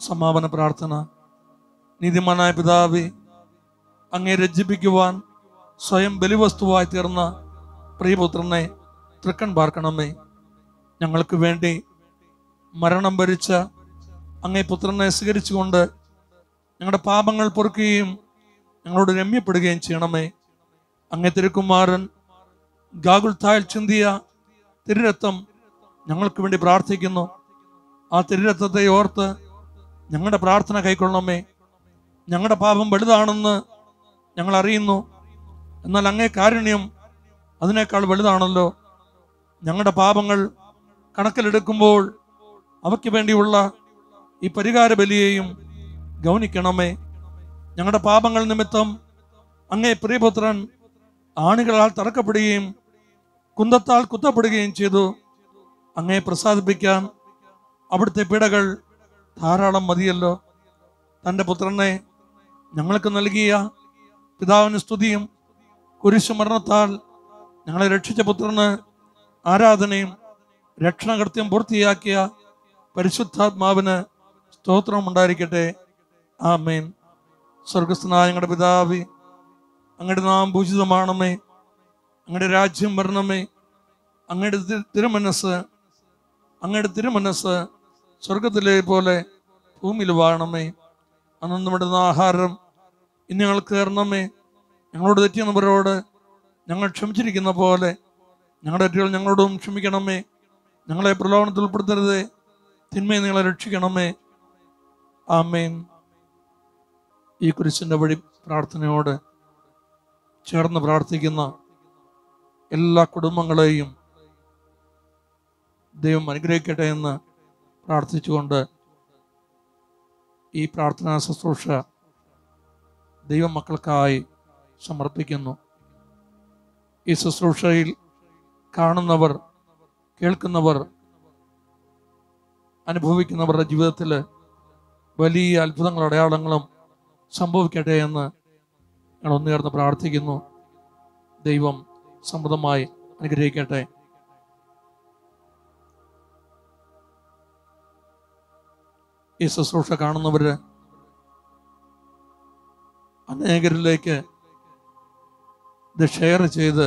സമാപന പ്രാർത്ഥന നീതിമാനായ പിതാവേ അങ്ങേ രഞ്ജിപ്പിക്കുവാൻ സ്വയം ബലിവസ്തുവായി തീർന്ന പ്രിയപുത്രനെ തൃക്കൺ പാർക്കണമേ ഞങ്ങൾക്ക് വേണ്ടി മരണം ഭരിച്ച അങ്ങേ പുത്രനെ സ്വീകരിച്ചുകൊണ്ട് ഞങ്ങളുടെ പാപങ്ങൾ പൊറുക്കുകയും ഞങ്ങളോട് രമ്യപ്പെടുകയും ചെയ്യണമേ അങ്ങേ തിരുക്കുമാരൻ ഗാഗുൽത്തായിൽ ചിന്തിയ തിരുരത്വം ഞങ്ങൾക്ക് വേണ്ടി പ്രാർത്ഥിക്കുന്നു ആ തിരുരത്വത്തെ ഓർത്ത് ഞങ്ങളുടെ പ്രാർത്ഥന കൈക്കൊള്ളണമേ ഞങ്ങളുടെ പാപം വലുതാണെന്ന് ഞങ്ങൾ അറിയുന്നു എന്നാൽ അങ്ങേ കാരുണ്യം അതിനേക്കാൾ വലുതാണല്ലോ ഞങ്ങളുടെ പാപങ്ങൾ കണക്കിലെടുക്കുമ്പോൾ അവയ്ക്ക് വേണ്ടിയുള്ള ഈ പരിഹാര ബലിയെയും ഗൗനിക്കണമേ ഞങ്ങളുടെ പാപങ്ങൾ നിമിത്തം അങ്ങേ പ്രിയപുത്രൻ ആണികളാൽ തറക്കപ്പെടുകയും കുന്തത്താൽ കുത്തപ്പെടുകയും ചെയ്തു അങ്ങേ പ്രസാദിപ്പിക്കാൻ അവിടുത്തെ പിടകൾ ധാരാളം മതിയല്ലോ തൻ്റെ പുത്രനെ ഞങ്ങൾക്ക് നൽകിയ പിതാവിന് സ്തുതിയും കുരിശുമരണത്താൽ ഞങ്ങളെ രക്ഷിച്ച പുത്രന് ആരാധനയും രക്ഷണകൃത്യം പൂർത്തിയാക്കിയ പരിശുദ്ധാത്മാവിന് സ്തോത്രം ഉണ്ടായിരിക്കട്ടെ ആമേൻ സ്വർഗസ്ഥനായ ഞങ്ങളുടെ പിതാവി അങ്ങയുടെ നാം പൂജിതമാണമേ അങ്ങയുടെ രാജ്യം വരണമേ അങ്ങയുടെ തി- തിരുമനസ് അങ്ങയുടെ തിരുമനസ് സ്വർഗത്തിലെ പോലെ ഭൂമിയിൽ വാഴണമേ അന്നു വിടുന്ന ആഹാരം ഇനി ഞങ്ങൾക്ക് തരണമേ ഞങ്ങളോട് തെറ്റിയുന്നവരോട് ഞങ്ങൾ ക്ഷമിച്ചിരിക്കുന്ന പോലെ ഞങ്ങളുടെ തെറ്റുകൾ ഞങ്ങളോടും ക്ഷമിക്കണമേ ഞങ്ങളെ പ്രലോഭനത്തിൽ ഉൾപ്പെടുത്തരുതേ തിന്മയെ നിങ്ങളെ രക്ഷിക്കണമേ ആമേൻ ഈ കുരിശിന്റെ വഴി പ്രാർത്ഥനയോട് ചേർന്ന് പ്രാർത്ഥിക്കുന്ന എല്ലാ കുടുംബങ്ങളെയും ദൈവം അനുഗ്രഹിക്കട്ടെ എന്ന് പ്രാർത്ഥിച്ചുകൊണ്ട് ഈ പ്രാർത്ഥനാ ശുശ്രൂഷ ദൈവമക്കൾക്കായി സമർപ്പിക്കുന്നു ഈ ശുശ്രൂഷയിൽ കാണുന്നവർ കേൾക്കുന്നവർ അനുഭവിക്കുന്നവരുടെ ജീവിതത്തിൽ വലിയ അത്ഭുതങ്ങളും അടയാളങ്ങളും സംഭവിക്കട്ടെ എന്ന് ഞങ്ങൾ ഒന്നുചേർന്ന് പ്രാർത്ഥിക്കുന്നു ദൈവം സമൃദ്ധമായി അനുഗ്രഹിക്കട്ടെ ഈ ശുശ്രൂഷ കാണുന്നവര് അനേകരിലേക്ക് ഇത് ഷെയർ ചെയ്ത്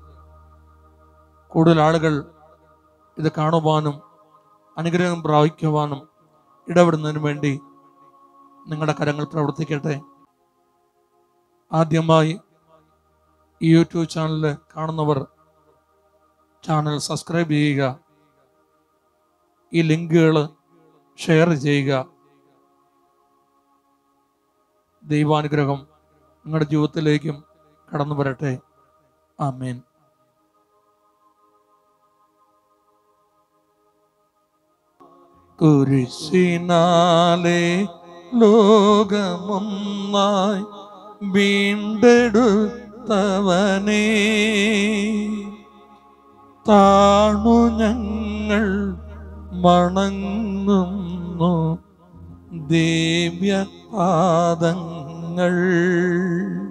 കൂടുതൽ ആളുകൾ ഇത് കാണുവാനും അനുഗ്രഹം പ്രാപിക്കുവാനും ഇടപെടുന്നതിന് വേണ്ടി നിങ്ങളുടെ കരങ്ങൾ പ്രവർത്തിക്കട്ടെ ആദ്യമായി ഈ യൂട്യൂബ് ചാനൽ കാണുന്നവർ ചാനൽ സബ്സ്ക്രൈബ് ചെയ്യുക ഈ ലിങ്കുകൾ ഷെയർ ചെയ്യുക ദൈവാനുഗ്രഹം നിങ്ങളുടെ ജീവിതത്തിലേക്കും കടന്നു വരട്ടെ ആമേൻ കുരിശിനാലെ ലോകമൊന്നായി വീണ്ടെടുത്തവനേ താണു ഞങ്ങൾ വണങ്ങുന്നു ദിവ്യ പാദങ്ങൾ